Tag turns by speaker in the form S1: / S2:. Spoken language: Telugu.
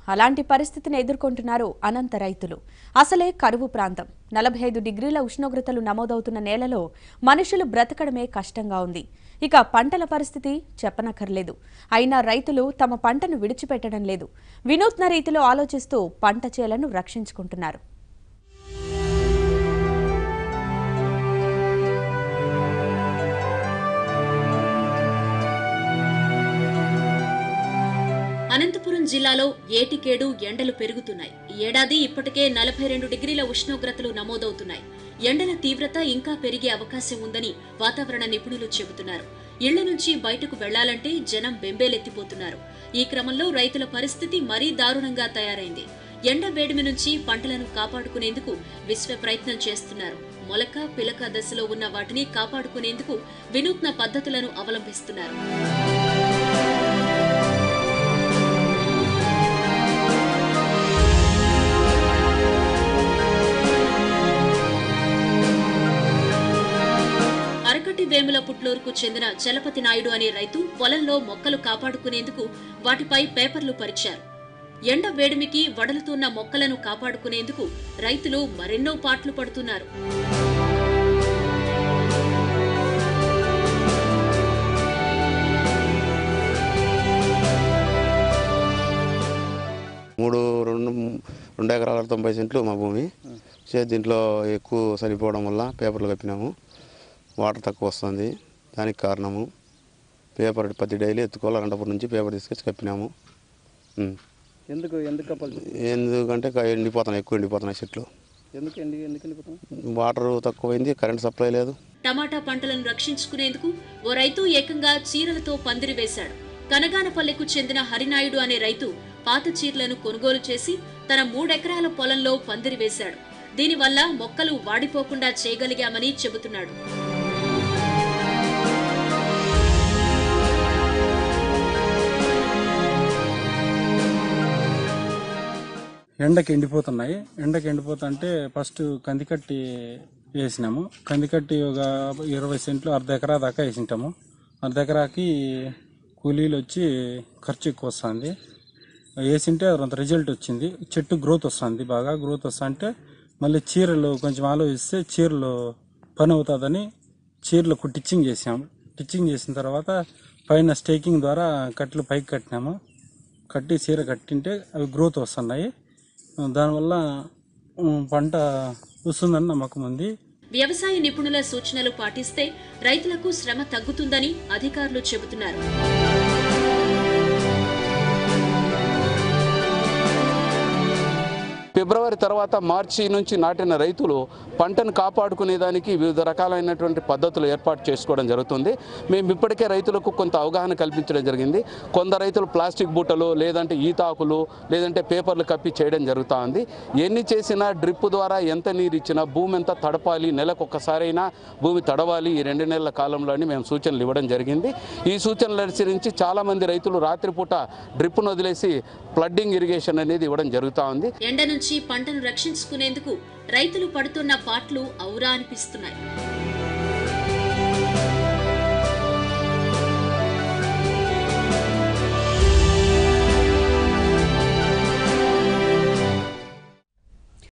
S1: అలాంటి పరిస్థితిని ఎదుర్కొంటున్నారు అనంత రైతులు అసలే కరువు ప్రాంతం నలభై ఐదు డిగ్రీల ఉష్ణోగ్రతలు నమోదవుతున్న నేలలో మనుషులు బ్రతకడమే కష్టంగా ఉంది ఇక పంటల పరిస్థితి చెప్పనక్కర్లేదు అయినా రైతులు తమ పంటను విడిచిపెట్టడం లేదు వినూత్న రీతిలో ఆలోచిస్తూ పంట చేలను రక్షించుకుంటున్నారు
S2: అనంతపురం జిల్లాలో ఏటికేడు ఎండలు పెరుగుతున్నాయి ఈ ఏడాది ఇప్పటికే నలభై రెండు డిగ్రీల ఉష్ణోగ్రతలు నమోదవుతున్నాయి ఎండల తీవ్రత ఇంకా పెరిగే అవకాశం ఉందని వాతావరణ నిపుణులు చెబుతున్నారు ఇళ్ల నుంచి బయటకు వెళ్లాలంటే జనం బెంబేలెత్తిపోతున్నారు ఈ క్రమంలో రైతుల పరిస్థితి మరీ దారుణంగా తయారైంది ఎండ వేడిమి నుంచి పంటలను కాపాడుకునేందుకు విశ్వ ప్రయత్నం చేస్తున్నారు మొలక పిలక దశలో ఉన్న వాటిని కాపాడుకునేందుకు వినూత్న పద్ధతులను అవలంబిస్తున్నారు అరకటి వేముల పుట్లూరుకు చెందిన చలపతి నాయుడు అనే రైతు పొలంలో మొక్కలు కాపాడుకునేందుకు వాటిపై పేపర్లు పరిచారు ఎండ వేడిమికి వడలుతున్న మొక్కలను కాపాడుకునేందుకు రైతులు మరెన్నో పాట్లు పడుతున్నారు
S3: మూడు రెండు రెండు ఎకరాల తొంభై సెంట్లు మా భూమి చే దీంట్లో ఎక్కువ సరిపోవడం వల్ల పేపర్లు కప్పినాము వాటర్ తక్కువ వస్తుంది దానికి కారణము పేపర్ ప్రతి డైలీ ఎత్తుకోవాలి అనంతపురం నుంచి పేపర్ తీసుకొచ్చి కప్పినాము ఉం.
S4: ఎందుకు ఎందుకు కప్పాలి
S3: ఎందుకంటే క- ఎండిపోతున్నాయి ఎక్కువ ఎండిపోతున్నాయి చెట్లు
S4: ఎందుకు ఎండి ఎందుకు వెళ్ళిపోతాం
S3: వాటర్ తక్కువైంది కరెంట్ సప్లై లేదు
S2: టమాటా పంటలను రక్షించుకునేందుకు ఓ రైతు ఏకంగా చీరలతో పందిరి వేశాడు కనగానపల్లెకు చెందిన హరినాయుడు అనే రైతు పాత చీరలను కొనుగోలు చేసి తన మూడెకరాల పొలంలో పందిరి వేశాడు దీనివల్ల మొక్కలు వాడిపోకుండా చేయగలిగామని చెబుతున్నాడు
S5: ఎండకి ఎండిపోతున్నాయి ఎండకి ఎండిపోతుంటే ఫస్ట్ కందికట్టి వేసినాము కందికట్టి ఒక ఇరవై సెంట్లు అర్ధ ఎకరా దాకా వేసింటాము అర్ధ ఎకరాకి కూలీలు వచ్చి ఖర్చు ఎక్కువ వస్తుంది వేసింటే అంత రిజల్ట్ వచ్చింది చెట్టు గ్రోత్ వస్తుంది బాగా గ్రోత్ వస్తుంటే మళ్ళీ చీరలు కొంచెం ఆలోచిస్తే చీరలు పని అవుతుందని చీరలు టిచ్చింగ్ చేసాము టిచ్చింగ్ చేసిన తర్వాత పైన స్టేకింగ్ ద్వారా కట్టెలు పైకి కట్టినాము కట్టి చీర కట్టింటే అవి గ్రోత్ వస్తున్నాయి దానివల్ల ఉమ్, పంట వస్తుందని నమ్మకం ఉంది
S2: వ్యవసాయ నిపుణుల సూచనలు పాటిస్తే రైతులకు శ్రమ తగ్గుతుందని అధికారులు చెబుతున్నారు
S6: ఫిబ్రవరి తర్వాత మార్చి నుంచి నాటిన రైతులు పంటను కాపాడుకునేదానికి వివిధ రకాలైనటువంటి పద్ధతులు ఏర్పాటు చేసుకోవడం జరుగుతుంది మేము ఇప్పటికే రైతులకు కొంత అవగాహన కల్పించడం జరిగింది కొందరు రైతులు ప్లాస్టిక్ బూటలు లేదంటే ఈతాకులు లేదంటే పేపర్లు కప్పి చేయడం జరుగుతూ ఉంది ఎన్ని చేసినా డ్రిప్ ద్వారా ఎంత నీరు ఇచ్చినా భూమి ఎంత తడపాలి నెలకు ఒక్కసారైనా భూమి తడవాలి ఈ రెండు నెలల కాలంలోని మేము సూచనలు ఇవ్వడం జరిగింది ఈ సూచనలు అనుసరించి చాలామంది రైతులు రాత్రిపూట డ్రిప్ను వదిలేసి ఫ్లడ్డింగ్ ఇరిగేషన్ అనేది ఇవ్వడం జరుగుతూ ఉంది
S2: ఎండ నుంచి పంటను రక్షించుకునేందుకు రైతులు పడుతున్న పాట్లు ఔరా అనిపిస్తున్నాయి